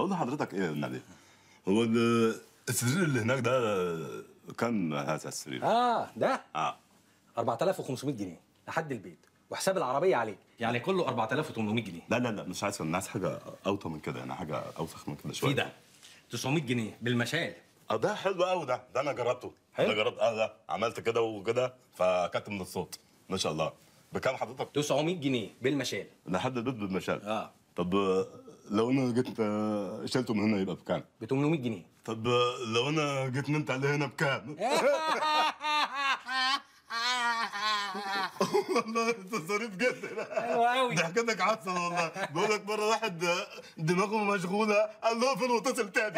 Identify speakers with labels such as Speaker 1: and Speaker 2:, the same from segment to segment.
Speaker 1: بقول لحضرتك ايه النبي هو ال- السرير اللي هناك ده كم هذا السرير؟
Speaker 2: اه ده
Speaker 1: اه
Speaker 2: 4500 جنيه لحد البيت وحساب العربيه عليك يعني كله 4800 جنيه
Speaker 1: لا لا لا مش عايز الناس حاجه اوطى من كده يعني حاجه اوسخ من كده شويه
Speaker 2: في ده 900 جنيه بالمشال
Speaker 1: اه ده حلو قوي ده ده انا جربته
Speaker 2: حلو؟
Speaker 1: انا جربت اه ده عملت كده وكده فكت من الصوت ما شاء الله بكام حضرتك
Speaker 2: 900 جنيه بالمشال
Speaker 1: لحد البيت بالمشال
Speaker 2: اه
Speaker 1: طب آه، لو انا جيت آه، شلته من هنا يبقى بكام
Speaker 2: ب 800 جنيه
Speaker 1: طب آه، لو انا جيت نمت عليه هنا بكام والله انت ظريف جدا
Speaker 2: حلو قوي
Speaker 1: ضحكتك عسل والله بقول لك مره واحد آه، دماغه مشغوله قال له فين واتصل تاني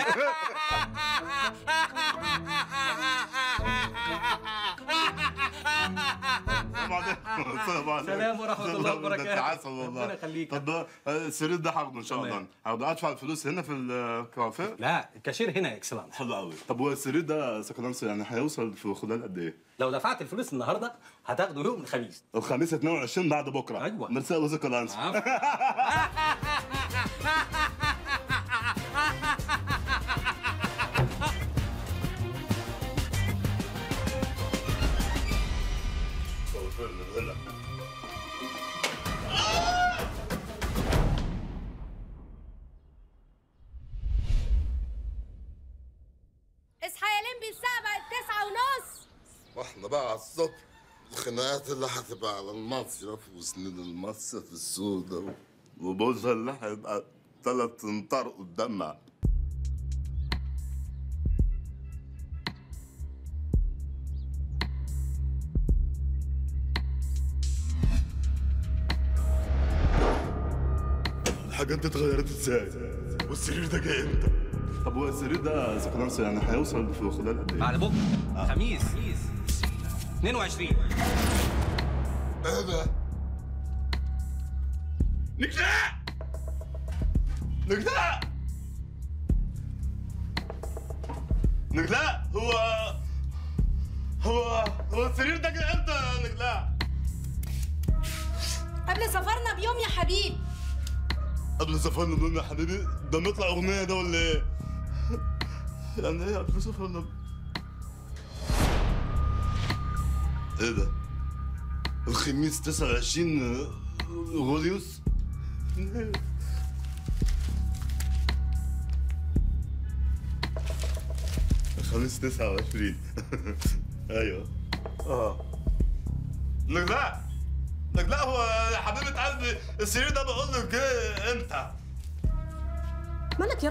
Speaker 1: السلام عليكم السلام عليكم
Speaker 2: سلام ورحمة الله وبركاته.
Speaker 1: ده انت عسل والله
Speaker 2: ربنا يخليك.
Speaker 1: طب آه، السرير ده هاخده ان شاء
Speaker 2: تمام.
Speaker 1: الله هاخده ادفع الفلوس هنا في الكافيه
Speaker 2: لا الكاشير هنا يا اكسلانس
Speaker 1: حلو قوي طب هو السرير ده سكنانس يعني هيوصل في خلال قد ايه؟
Speaker 2: لو دفعت الفلوس النهارده هتاخده يوم الخميس
Speaker 1: الخميس 22 بعد بكره
Speaker 2: أيوة.
Speaker 1: ميرسي يا سكنانس
Speaker 2: عفوا.
Speaker 3: اصحى يا لمبي الساعة بقت تسعة ونص
Speaker 4: واحنا بقى على الصبح الخناقات اللي هتبقى على المصيف وسنين المصيف السوداء
Speaker 1: وبوزها اللي هيبقى ثلاث امتار قدامنا الحاجات دي اتغيرت ازاي؟ والسرير ده جاي امتى؟ طب هو السرير ده سكنانس يعني هيوصل في خلال قد ايه؟
Speaker 2: بعد بكره خميس 22
Speaker 4: ايه ده؟
Speaker 1: نجلاء نجلاء نجلاء هو هو هو السرير ده جه امتى يا نجلاء؟
Speaker 3: قبل سفرنا بيوم يا حبيب
Speaker 1: قبل سفرنا بيوم يا حبيبي ده نطلع اغنيه ده ولا ايه؟ يعني ايه قبل سفرنا ب- ايه ده؟ الخميس 29 غوليوس؟ الخميس 29 ايوه اه نجلاء نجلاء هو يا حبيبة قلبي السرير ده بقول لك جه امتى؟
Speaker 3: مالك يا